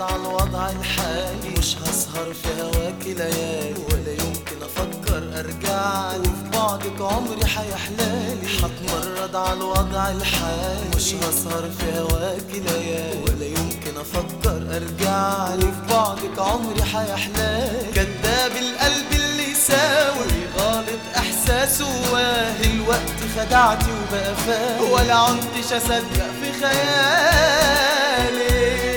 هتمرد على الوضع الحالي مش هسهر في هواكي ليالي ولا يمكن افكر ارجع لي في بعدك عمري حيحلالي هتمرد على الوضع الحالي مش هسهر في هواكي ليالي ولا يمكن افكر ارجع لي في بعدك عمري حيحلالي كداب القلب اللي يساوي غالط احساسه واهي الوقت خدعتي وبقى فاهم ولا عدتش اصدق في خيالي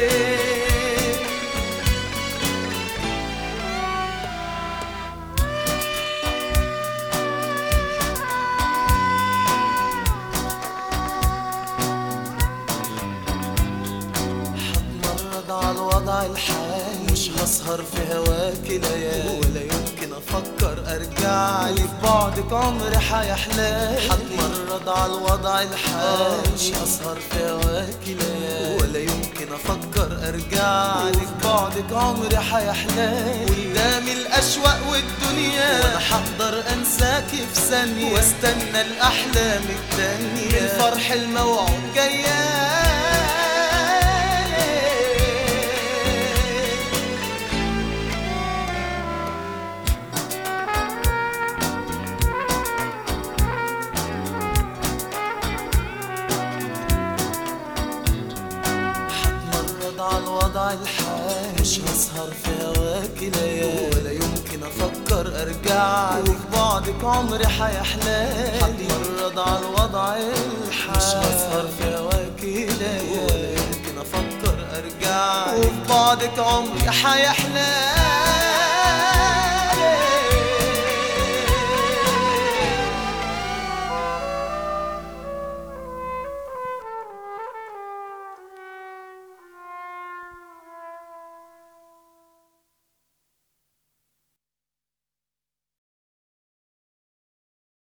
هتمرد على الوضع الحالي مش هسهر في هواكي ليالي ولا يمكن افكر ارجع لي في بعدك عمري حيحلالي هتمرد على الوضع الحالي مش هسهر في هواكي ليالي ولا يمكن افكر ارجع لي في بعدك عمري حيحلالي قدامي الاشواق والدنيا وانا هقدر انساكي في ثانيه واستنى الاحلام التانيه الفرح الموعود جيالي هتمرد على الوضع الحالي مش هسهر في هواكي ليالي ولا يمكن افكر ارجع لك بعدك عمري حيحلالي هتمرد على الوضع الحالي مش هسهر في هواكي ليالي ولا يمكن افكر ارجع لك بعدك عمري حيحلالي